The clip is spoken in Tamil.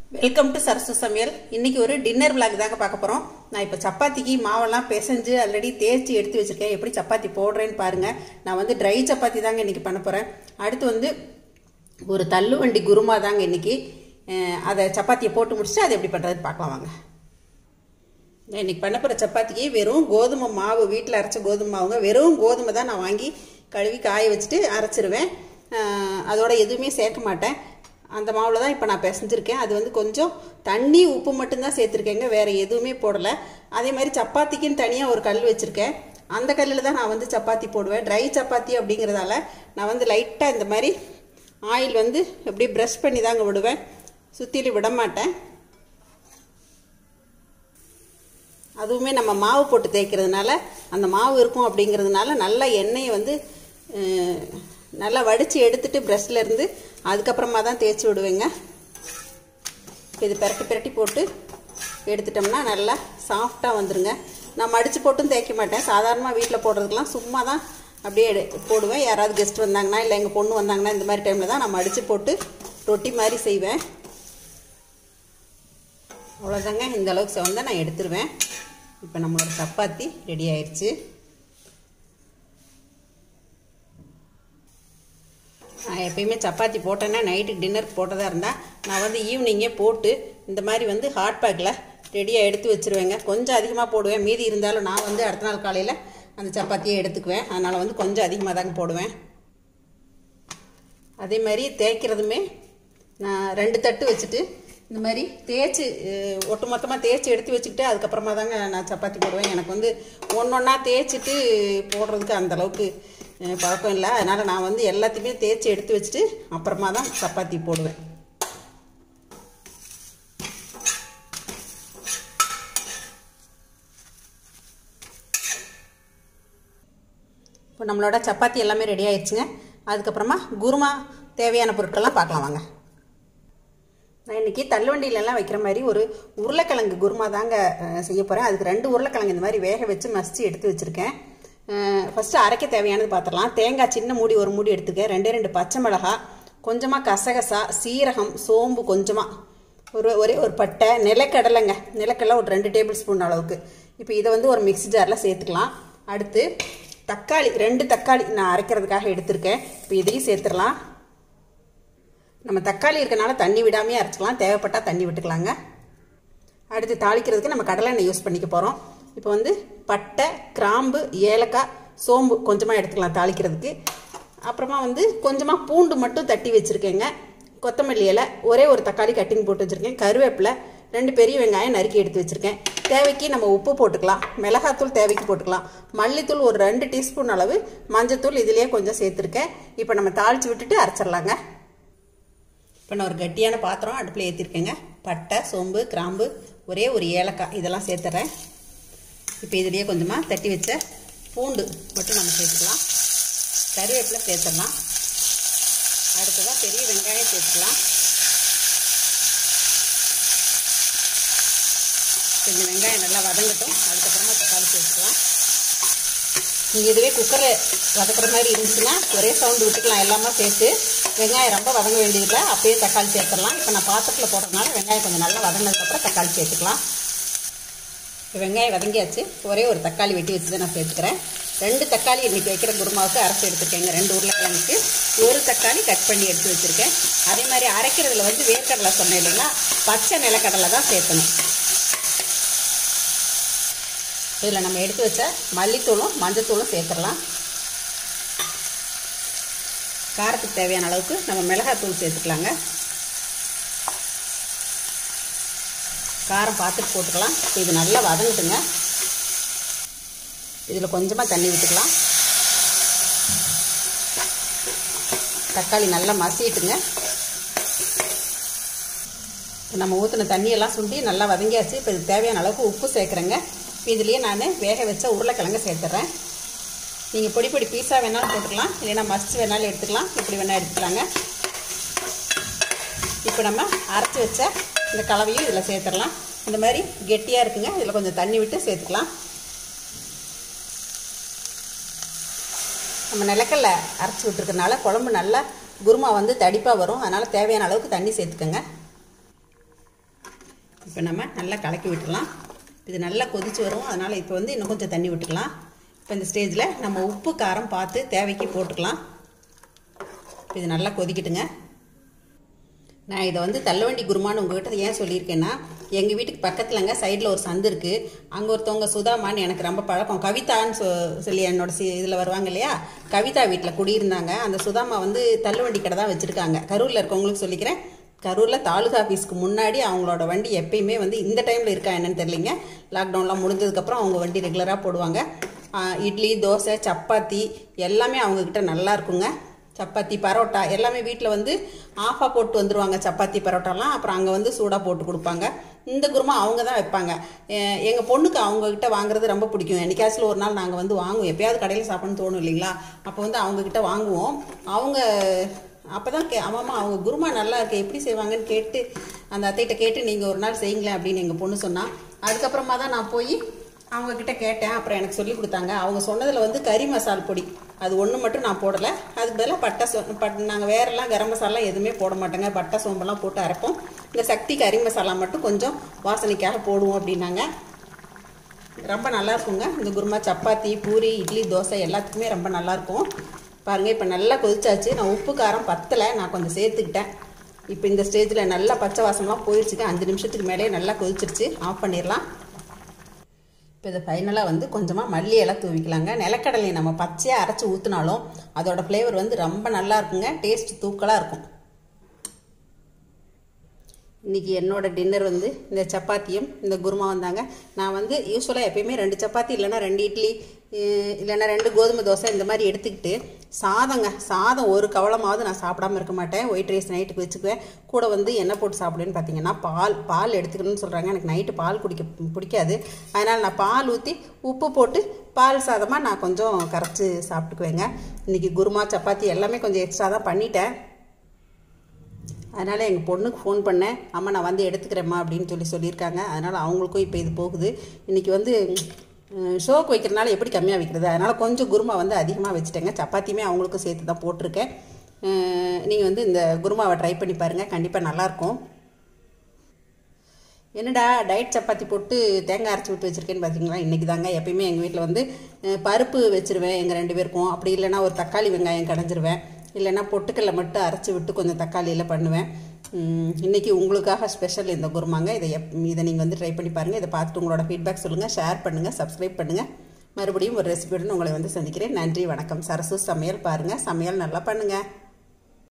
வெல்கம் டு சரசு சமையல் இன்னைக்கு ஒரு டின்னர் விளாக் தாங்க பார்க்க போறோம் நான் இப்போ சப்பாத்திக்கு மாவெல்லாம் பிசைஞ்சு ஆல்ரெடி தேய்ச்சி எடுத்து வச்சிருக்கேன் எப்படி சப்பாத்தி போடுறேன்னு பாருங்க நான் வந்து ட்ரை சப்பாத்தி தாங்க இன்னைக்கு பண்ண போறேன் அடுத்து வந்து ஒரு தள்ளுவண்டி குருமா தாங்க இன்னைக்கு அஹ் அதை சப்பாத்தியை போட்டு முடிச்சுட்டு அதை எப்படி பண்றதுன்னு பார்க்கலாம் வாங்க நான் இன்னைக்கு பண்ண போகிற சப்பாத்திக்கு வெறும் கோதுமை மாவு வீட்டில் அரைச்ச கோதுமை மாவுங்க வெறும் கோதுமை தான் நான் வாங்கி கழுவி காய வச்சுட்டு அரைச்சிருவேன் அஹ் அதோட எதுவுமே சேர்க்க மாட்டேன் அந்த மாவில் தான் இப்போ நான் பிசைஞ்சிருக்கேன் அது வந்து கொஞ்சம் தண்ணி உப்பு மட்டும்தான் சேர்த்துருக்கேங்க வேறு எதுவுமே போடலை அதே மாதிரி சப்பாத்திக்குன்னு தனியாக ஒரு கல் வச்சுருக்கேன் அந்த கல்லில் தான் நான் வந்து சப்பாத்தி போடுவேன் ட்ரை சப்பாத்தி அப்படிங்கிறதால நான் வந்து லைட்டாக இந்த மாதிரி ஆயில் வந்து அப்படியே ப்ரஷ் பண்ணி தாங்க விடுவேன் சுற்றிலும் விட மாட்டேன் அதுவுமே நம்ம மாவு போட்டு தேய்க்கிறதுனால அந்த மாவு இருக்கும் அப்படிங்கிறதுனால நல்லா எண்ணெயை வந்து அஹ், நல்லா வடித்து எடுத்துட்டு ப்ரஷ்ல இருந்து அதுக்கப்புறமா தான் தேய்ச்சி விடுவேங்க இப்போ இது பிரட்டி பிரட்டி போட்டு எடுத்துட்டோம்னா நல்லா சாஃப்டாக வந்துருங்க நான் மடித்து போட்டும் தேய்க்க மாட்டேன் சாதாரணமாக வீட்டில் போடுறதுக்கெலாம் சும்மா தான் அப்படியே எடு- போடுவேன் யாராவது கெஸ்ட் வந்தாங்கன்னா இல்லை எங்கள் பொண்ணு வந்தாங்கன்னா இந்த மாதிரி டைமில் தான் நான் மடித்து போட்டு ரொட்டி மாதிரி செய்வேன் அவ்வளோதாங்க இந்த அளவுக்கு செவந்தா நான் எடுத்துருவேன் இப்போ நம்மளோட சப்பாத்தி ரெடி ஆயிடுச்சு நான் எப்பயுமே சப்பாத்தி போட்டேன்னா நைட்டுக்கு டின்னர் போட்டதாக இருந்தால் நான் வந்து ஈவினிங்கே போட்டு இந்த மாதிரி வந்து ஹாட் பேக்கில் ரெடியாக எடுத்து வச்சுருவேங்க கொஞ்சம் அதிகமாக போடுவேன் மீதி இருந்தாலும் நான் வந்து அடுத்த நாள் காலையில் அந்த சப்பாத்தியை எடுத்துக்குவேன் அதனால் வந்து கொஞ்சம் அதிகமாக தாங்க போடுவேன் அதே மாதிரி தேய்க்கிறதுமே நான் ரெண்டு தட்டு வச்சுட்டு இந்த மாதிரி தேய்ச்சி அஹ், ஒட்டு மொத்தமாக தேய்ச்சி எடுத்து வச்சுக்கிட்டு அதுக்கப்புறமா தாங்க நான் சப்பாத்தி போடுவேன் எனக்கு வந்து ஒன்றொன்னா தேய்ச்சிட்டு போடுறதுக்கு அந்த அளவுக்கு அஹ், பழக்கம் இல்லை அதனால் நான் வந்து எல்லாத்தையுமே தேய்ச்சி எடுத்து வச்சுட்டு அப்புறமா தான் சப்பாத்தி போடுவேன் இப்போ நம்மளோட சப்பாத்தி எல்லாமே ரெடி ஆயிடுச்சுங்க அதுக்கப்புறமா குருமா தேவையான பொருட்கள்லாம் பார்க்கலாம் வாங்க நான் இன்றைக்கி தள்ளுவண்டியிலலாம் வைக்கிற மாதிரி ஒரு உருளைக்கிழங்கு குருமா தாங்க அஹ், செய்ய போகிறேன் அதுக்கு ரெண்டு உருளைக்கிழங்கு இந்த மாதிரி வேக வச்சு மசிச்சு எடுத்து வச்சுருக்கேன் ஃபஸ்ட்டு அரைக்க தேவையானது பார்த்துடலாம் தேங்காய் சின்ன மூடி ஒரு மூடி எடுத்துக்கேன் ரெண்டே ரெண்டு பச்சை மிளகாய் கொஞ்சமாக கசகசா சீரகம் சோம்பு கொஞ்சமாக ஒரு ஒரே ஒரு பட்டை நிலக்கடலைங்க நிலக்கடலை ஒரு ரெண்டு டேபிள் ஸ்பூன் அளவுக்கு இப்போ இதை வந்து ஒரு மிக்ஸி ஜாரில் சேர்த்துக்கலாம் அடுத்து தக்காளி ரெண்டு தக்காளி நான் அரைக்கிறதுக்காக எடுத்திருக்கேன் இப்போ இதையும் சேர்த்துடலாம் நம்ம தக்காளி இருக்கனால தண்ணி விடாமையே அரைச்சிக்கலாம் தேவைப்பட்டால் தண்ணி விட்டுக்கலாங்க அடுத்து தாளிக்கிறதுக்கு நம்ம கடலை எண்ணெய் யூஸ் பண்ணிக்க போகிறோம் இப்போ வந்து பட்டை கிராம்பு ஏலக்காய் சோம்பு கொஞ்சமாக எடுத்துக்கலாம் தாளிக்கிறதுக்கு அப்புறமா வந்து கொஞ்சமாக பூண்டு மட்டும் தட்டி வச்சுருக்கேங்க கொத்தமல்லி இலை ஒரே ஒரு தக்காளி கட்டிங் போட்டு வச்சுருக்கேன் கருவேப்பிலை ரெண்டு பெரிய வெங்காயம் நறுக்கி எடுத்து வச்சுருக்கேன் தேவைக்கு நம்ம உப்பு போட்டுக்கலாம் மிளகாத்தூள் தேவைக்கு போட்டுக்கலாம் மல்லித்தூள் ஒரு ரெண்டு டீஸ்பூன் அளவு மஞ்சத்தூள் இதுலேயே கொஞ்சம் சேர்த்துருக்கேன் இப்போ நம்ம தாளித்து விட்டுட்டு அரைச்சிடலாங்க இப்போ நான் ஒரு கட்டியான பாத்திரம் அடுப்பில் ஏற்றிருக்கேங்க பட்டை சோம்பு கிராம்பு ஒரே ஒரு ஏலக்காய் இதெல்லாம் சேர்த்துறேன் இப்போ இதுலேயே கொஞ்சமாக தட்டி வச்ச பூண்டு மட்டும் நம்ம சேர்த்துக்கலாம் கருவேப்பிலை சேர்த்துடலாம் அடுத்ததாக பெரிய வெங்காயம் சேர்த்துக்கலாம் கொஞ்சம் வெங்காயம் நல்லா வதங்கட்டும் அதுக்கப்புறமா தக்காளி சேர்த்துக்கலாம் நீங்கள் இதுவே குக்கரில் வதக்குற மாதிரி இருந்துச்சுன்னா ஒரே சவுண்டு விட்டுக்கலாம் எல்லாமே சேர்த்து வெங்காயம் ரொம்ப வதங்க வேண்டியதில்லை அப்படியே தக்காளி சேர்த்துடலாம் இப்போ நான் பாத்திரத்தில் போடுறதுனால வெங்காயம் கொஞ்சம் நல்லா வதங்கினதுக்கப்புறம் தக்காளி சேர்த்துக்கலாம் இப்போ வெங்காயம் வதங்கியாச்சு ஒரே ஒரு தக்காளி வெட்டி வச்சு தான் நான் சேர்த்துக்கிறேன் ரெண்டு தக்காளி இன்றைக்கி வைக்கிற குருமாவுக்கு அரைச்சி எடுத்துருக்கேங்க ரெண்டு உருளைக்கிழங்குக்கு ஒரு தக்காளி கட் பண்ணி எடுத்து வச்சுருக்கேன் அதே மாதிரி அரைக்கிறதுல வந்து வேர்க்கடலை சொன்னேன் இல்லைங்களா பச்சை நிலக்கடலை தான் சேர்த்தணும் இதில் நம்ம எடுத்து வச்ச மல்லித்தூளும் மஞ்சத்தூளும் சேர்த்துடலாம் காரத்துக்கு தேவையான அளவுக்கு நம்ம மிளகாத்தூள் சேர்த்துக்கலாங்க காரம் பார்த்துட்டு போட்டுக்கலாம் இப்போ இது நல்லா வதங்கட்டுங்க இதில் கொஞ்சமாக தண்ணி விட்டுக்கலாம் தக்காளி நல்லா மசிட்டுங்க இப்போ நம்ம ஊற்றின தண்ணியெல்லாம் சுண்டி நல்லா வதங்கியாச்சு இப்போ இதுக்கு தேவையான அளவுக்கு உப்பு சேர்க்குறேங்க இப்போ இதுலேயே நான் வேக வச்ச உருளைக்கிழங்க சேர்த்துட்றேன் நீங்கள் பொடி பொடி பீஸாக வேணாலும் போட்டுக்கலாம் இல்லைன்னா மசிச்சு வேணாலும் எடுத்துக்கலாம் இப்படி வேணால் எடுத்துக்கலாங்க இப்போ நம்ம அரைச்சி வச்ச இந்த கலவையும் இதில் சேர்த்துடலாம் இந்த மாதிரி கெட்டியாக இருக்குங்க இதில் கொஞ்சம் தண்ணி விட்டு சேர்த்துக்கலாம் நம்ம நிலக்கல்ல அரைச்சி விட்டுருக்கனால குழம்பு நல்லா குருமா வந்து தடிப்பாக வரும் அதனால் தேவையான அளவுக்கு தண்ணி சேர்த்துக்கோங்க இப்போ நம்ம நல்லா கலக்கி விட்டுடலாம் இது நல்லா கொதிச்சு வரும் அதனால் இப்போ வந்து இன்னும் கொஞ்சம் தண்ணி விட்டுக்கலாம் இப்போ இந்த ஸ்டேஜில் நம்ம உப்பு காரம் பார்த்து தேவைக்கு போட்டுக்கலாம் இது நல்லா கொதிக்கட்டுங்க நான் இதை வந்து தள்ளுவண்டி குருமான்னு உங்ககிட்ட ஏன் சொல்லியிருக்கேன்னா எங்கள் வீட்டுக்கு பக்கத்துலங்க சைடில் ஒரு சந்து இருக்குது அங்கே ஒருத்தவங்க சுதாமான்னு எனக்கு ரொம்ப பழக்கம் கவிதான்னு சொ சொல்லி என்னோட சி இதில் வருவாங்க இல்லையா கவிதா வீட்டில் குடியிருந்தாங்க அந்த சுதாமா வந்து தள்ளுவண்டி கடை தான் வச்சுருக்காங்க கரூரில் இருக்கவங்களுக்கு சொல்லிக்கிறேன் கரூரில் தாலுகா ஆஃபீஸ்க்கு முன்னாடி அவங்களோட வண்டி எப்பயுமே வந்து இந்த டைமில் இருக்கா என்னன்னு தெரியலிங்க லாக்டவுன்லாம் முடிஞ்சதுக்கப்புறம் அவங்க வண்டி ரெகுலராக போடுவாங்க இட்லி தோசை சப்பாத்தி எல்லாமே அவங்கக்கிட்ட நல்லா இருக்குங்க சப்பாத்தி பரோட்டா எல்லாமே வீட்டில் வந்து ஆஃபாக போட்டு வந்துடுவாங்க சப்பாத்தி பரோட்டாலாம் அப்புறம் அங்கே வந்து சூடாக போட்டு கொடுப்பாங்க இந்த குருமா அவங்க தான் வைப்பாங்க எங்கள் பொண்ணுக்கு அவங்கக்கிட்ட வாங்குறது ரொம்ப பிடிக்கும் என்னைக்காச்சும் ஒரு நாள் நாங்கள் வந்து வாங்குவோம் எப்பயாவது கடையில் சாப்பிட்ணுன்னு தோணும் இல்லைங்களா அப்போ வந்து அவங்கக்கிட்ட வாங்குவோம் அவங்க அப்போ தான் கே ஆமாம்மா அவங்க குருமா நல்லா இருக்கு எப்படி செய்வாங்கன்னு கேட்டு அந்த அத்தைகிட்ட கேட்டு நீங்கள் ஒரு நாள் செய்யுங்களேன் அப்படின்னு எங்கள் பொண்ணு சொன்னால் அதுக்கப்புறமா தான் நான் போய் அவங்கக்கிட்ட கேட்டேன் அப்புறம் எனக்கு சொல்லி கொடுத்தாங்க அவங்க சொன்னதில் வந்து கறி மசால் பொடி அது ஒன்று மட்டும் நான் போடலை அதுக்கு பதிலாக பட்டை சோ பட் நாங்கள் வேறெல்லாம் கரம் மசாலா எதுவுமே போட மாட்டோங்க பட்டை சோம்பெல்லாம் போட்டு அரைப்போம் இந்த சக்தி கறி மசாலா மட்டும் கொஞ்சம் வாசனைக்காக போடுவோம் அப்படின்னாங்க ரொம்ப நல்லா இருக்குங்க இந்த குருமா சப்பாத்தி பூரி இட்லி தோசை எல்லாத்துக்குமே ரொம்ப நல்லாயிருக்கும் பாருங்கள் இப்போ நல்லா கொதிச்சாச்சு நான் உப்பு காரம் பத்தலை நான் கொஞ்சம் சேர்த்துக்கிட்டேன் இப்போ இந்த ஸ்டேஜில் நல்லா பச்சை வாசம்லாம் போயிடுச்சுங்க அஞ்சு நிமிஷத்துக்கு மேலேயே நல்லா கொதிச்சிருச்சு ஆஃப் பண்ணிடலாம் இப்போ இதை ஃபைனலாக வந்து கொஞ்சமாக மல்லி இலை தூவிக்கலாங்க நிலக்கடலை நம்ம பச்சையாக அரைச்சி ஊற்றினாலும் அதோட ஃப்ளேவர் வந்து ரொம்ப நல்லா இருக்குங்க டேஸ்ட் தூக்கலாக இருக்கும் இன்றைக்கி என்னோட டின்னர் வந்து இந்த சப்பாத்தியும் இந்த குருமா வந்தாங்க நான் வந்து யூஸ்வலாக எப்பயுமே ரெண்டு சப்பாத்தி இல்லைன்னா ரெண்டு இட்லி இல்லைன்னா ரெண்டு கோதுமை தோசை இந்த மாதிரி எடுத்துக்கிட்டு சாதங்க சாதம் ஒரு கவலமாவது நான் சாப்பிடாம இருக்க மாட்டேன் ஒயிட் ரைஸ் நைட்டுக்கு வச்சுக்குவேன் கூட வந்து என்ன போட்டு சாப்பிடுவேன்னு பார்த்தீங்கன்னா பால் பால் எடுத்துக்கணும்னு சொல்கிறாங்க எனக்கு நைட்டு பால் குடிக்க பிடிக்காது அதனால் நான் பால் ஊற்றி உப்பு போட்டு பால் சாதமாக நான் கொஞ்சம் கரைச்சி சாப்பிட்டுக்குவேங்க இன்றைக்கி குருமா சப்பாத்தி எல்லாமே கொஞ்சம் எக்ஸ்ட்ரா தான் பண்ணிட்டேன் அதனால் எங்கள் பொண்ணுக்கு ஃபோன் பண்ணேன் அம்மா நான் வந்து எடுத்துக்கிறேம்மா அப்படின்னு சொல்லி சொல்லியிருக்காங்க அதனால் அவங்களுக்கும் இப்போ இது போகுது இன்றைக்கி வந்து ஷோக்கு வைக்கிறனால எப்படி கம்மியாக வைக்கிறது அதனால் கொஞ்சம் குருமா வந்து அதிகமாக வச்சுட்டேங்க சப்பாத்தியுமே அவங்களுக்கும் சேர்த்து தான் போட்டிருக்கேன் நீங்கள் வந்து இந்த குருமாவை ட்ரை பண்ணி பாருங்கள் கண்டிப்பாக நல்லாயிருக்கும் என்னடா டயட் சப்பாத்தி போட்டு தேங்காய் அரைச்சி விட்டு வச்சுருக்கேன்னு பார்த்தீங்களா இன்றைக்கி தாங்க எப்பயுமே எங்கள் வீட்டில் வந்து பருப்பு வச்சுருவேன் எங்கள் ரெண்டு பேருக்கும் அப்படி இல்லைன்னா ஒரு தக்காளி வெங்காயம் கடைஞ்சிருவேன் இல்லைன்னா பொட்டுக்கல்ல மட்டும் அரைச்சி விட்டு கொஞ்சம் தக்காளியில் பண்ணுவேன் இன்றைக்கி உங்களுக்காக ஸ்பெஷல் இந்த குருமாங்க இதை எப் இதை நீங்கள் வந்து ட்ரை பண்ணி பாருங்கள் இதை பார்த்துட்டு உங்களோட ஃபீட்பேக் சொல்லுங்கள் ஷேர் பண்ணுங்கள் சப்ஸ்கிரைப் பண்ணுங்கள் மறுபடியும் ஒரு ரெசிபியுடன் உங்களை வந்து சந்திக்கிறேன் நன்றி வணக்கம் சரசு சமையல் பாருங்கள் சமையல் நல்லா பண்ணுங்கள்